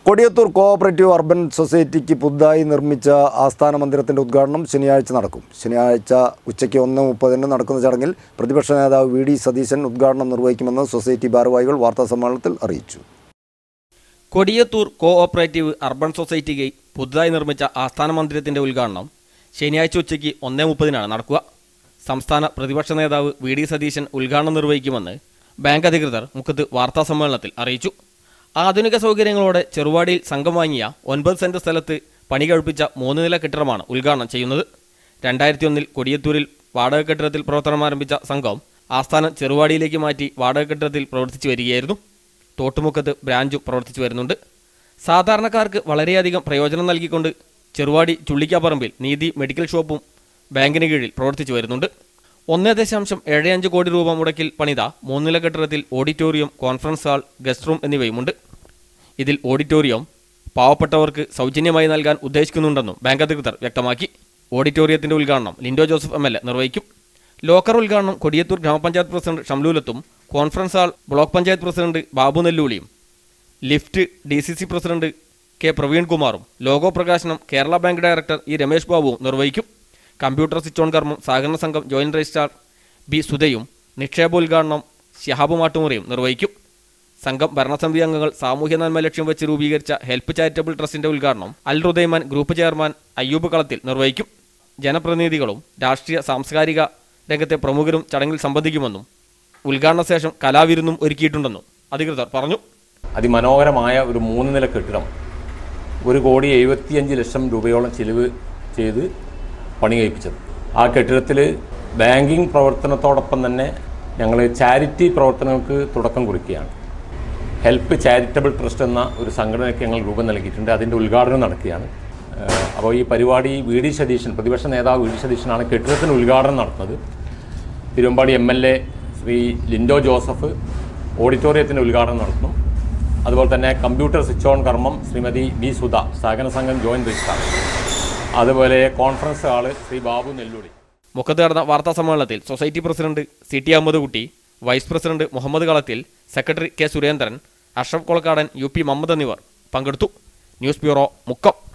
Kodiyathur cooperative urban സൊസൈറ്റിക്ക് പുതുതായി നിർമ്മിച്ച ആസ്ഥാന മന്ദിരത്തിന്റെ ഉദ്ഘാടനം ശനിയാഴ്ച നടക്കും ശനിയാഴ്ച ഉച്ചയ്ക്ക് ഒന്ന് മുപ്പതിന് നടക്കുന്ന ചടങ്ങിൽ പ്രതിപക്ഷ നേതാവ് വി ഡി സതീശൻ ഉദ്ഘാടനം നിർവഹിക്കുമെന്ന് സൊസൈറ്റി ഭാരവാഹികൾ വാർത്താസമ്മേളനത്തിൽ അറിയിച്ചു കൊടിയത്തൂർ കോ ഓപ്പറേറ്റീവ് അർബൻ സൊസൈറ്റിക്ക് പുതുതായി നിർമ്മിച്ച ആസ്ഥാന മന്ദിരത്തിന്റെ ഉദ്ഘാടനം ശനിയാഴ്ച ഉച്ചയ്ക്ക് ഒന്നേ മുപ്പതിനാണ് നടക്കുക സംസ്ഥാന പ്രതിപക്ഷ നേതാവ് വി ഡി സതീശൻ ഉദ്ഘാടനം നിർവഹിക്കുമെന്ന് ബാങ്ക് അധികൃതർ മുഖത്ത് വാർത്താസമ്മേളനത്തിൽ അറിയിച്ചു ആധുനിക സൗകര്യങ്ങളോടെ ചെറുവാടിയിൽ സംഘം വാങ്ങിയ ഒൻപത് സെന്റ് സ്ഥലത്ത് പണി കഴിപ്പിച്ച മൂന്ന് നില കെട്ടിടമാണ് ഉദ്ഘാടനം ചെയ്യുന്നത് രണ്ടായിരത്തി ഒന്നിൽ കൊടിയത്തൂരിൽ വാടക കെട്ടിടത്തിൽ പ്രവർത്തനം ആരംഭിച്ച സംഘം ആസ്ഥാനം ചെറുവാടിയിലേക്ക് മാറ്റി വാടക കെട്ടിടത്തിൽ പ്രവർത്തിച്ചു വരികയായിരുന്നു തോട്ടുമുക്കത്ത് ബ്രാഞ്ചും പ്രവർത്തിച്ചു വരുന്നുണ്ട് സാധാരണക്കാർക്ക് വളരെയധികം പ്രയോജനം നൽകിക്കൊണ്ട് ചെറുവാടി ചുള്ളിക്കാപ്പറമ്പിൽ നീതി മെഡിക്കൽ ഷോപ്പും ബാങ്കിന് കീഴിൽ പ്രവർത്തിച്ചു വരുന്നുണ്ട് ഒന്നേ ദശാംശം ഏഴ് അഞ്ച് കോടി രൂപ മുടക്കിൽ പണിത മൂന്നില കെട്ടിടത്തിൽ auditorium conference hall guest room എന്നിവയുമുണ്ട് ഇതിൽ ഓഡിറ്റോറിയം പാവപ്പെട്ടവർക്ക് സൗജന്യമായി നൽകാൻ ഉദ്ദേശിക്കുന്നുണ്ടെന്നും ബാങ്ക് അധികൃതർ വ്യക്തമാക്കി ഓഡിറ്റോറിയത്തിന്റെ ഉദ്ഘാടനം Linto Joseph M L A നിർവഹിക്കും ലോക്കർ ഉദ്ഘാടനം കൊടിയത്തൂർ ഗ്രാമപഞ്ചായത്ത് പ്രസിഡന്റ് ഷംലൂലത്തും conference hall block panchayat president Babu നെല്ലൂളിയും lift D C C president K പ്രവീൺകുമാറും ലോഗോ പ്രകാശനം Kerala bank director E Ramesh ബാബുവും നിർവഹിക്കും കമ്പ്യൂട്ടർ സ്വിച്ച് ഓൺ കർമ്മം സഹകരണ സംഘം ജോയിന്റ് രജിസ്ട്രാർ ബി സുധയും നിക്ഷേപോദ്ഘാടനം ഷിഹാബ് മാട്ടുമുറിയും നിർവഹിക്കും സംഘം ഭരണസമിതി അംഗങ്ങൾ സാമൂഹ്യ നന്മ ലക്ഷ്യം വെച്ച് രൂപീകരിച്ച ഹെൽപ്പ് ചാരിറ്റബിൾ ട്രസ്റ്റിന്റെ ഉദ്ഘാടനം Al Rudaiman group chairman Ayyub Kalathil നിർവഹിക്കും ജനപ്രതിനിധികളും രാഷ്ട്രീയ സാംസ്കാരിക രംഗത്തെ പ്രമുഖരും ചടങ്ങിൽ സംബന്ധിക്കുമെന്നും ഉദ്ഘാടന ശേഷം കലാവിരുന്നും ഒരുക്കിയിട്ടുണ്ടെന്നും അധികൃതർ പറഞ്ഞു അതിമനോഹരമായ ഒരു മൂന്ന് നില കെട്ടിടം ഒരു കോടി എഴുപത്തിയഞ്ച് ലക്ഷം രൂപയോളം ചിലവ് ചെയ്ത് പണി കഴിപ്പിച്ചത് ആ കെട്ടിടത്തിൽ ബാങ്കിങ് പ്രവർത്തനത്തോടൊപ്പം തന്നെ ഞങ്ങൾ ചാരിറ്റി പ്രവർത്തനങ്ങൾക്ക് തുടക്കം കുറിക്കുകയാണ് ഹെൽപ്പ് ചാരിറ്റബിൾ ട്രസ്റ്റ് എന്ന ഒരു സംഘടനയ്ക്ക് ഞങ്ങൾ രൂപം നൽകിയിട്ടുണ്ട് അതിൻ്റെ ഉദ്ഘാടനം നടക്കുകയാണ് ഏഹ് അപ്പോൾ ഈ പരിപാടി വി ഡി സതീശൻ പ്രതിപക്ഷ നേതാവ് വി ഡി സതീശനാണ് കെട്ടിടത്തിന് ഉദ്ഘാടനം നടത്തുന്നത് Thiruvambady M L A Shri Linto Joseph ഓഡിറ്റോറിയത്തിൻ്റെ ഉദ്ഘാടനം നടത്തുന്നു അതുപോലെ തന്നെ കമ്പ്യൂട്ടർ സ്വിച്ച് ഓൺ കർമ്മം ശ്രീമതി ബി സുധ സഹകരണ സംഘം ജോയിൻറ്റ് രജിസ്ട്രാർ അതുപോലെ കോൺഫറൻസ് ഹാള് ശ്രീ ബാബു നെല്ലൂടി മുഖത്ത് നടന്ന വാർത്താ സമ്മേളനത്തിൽ society president C T Ahammed Kutty vice president Muhammed Kalathil secretary K Surendran Ashraf Kolakkadan U P Muhammed എന്നിവർ പങ്കെടുത്തു ന്യൂസ് ബ്യൂറോ മുക്കം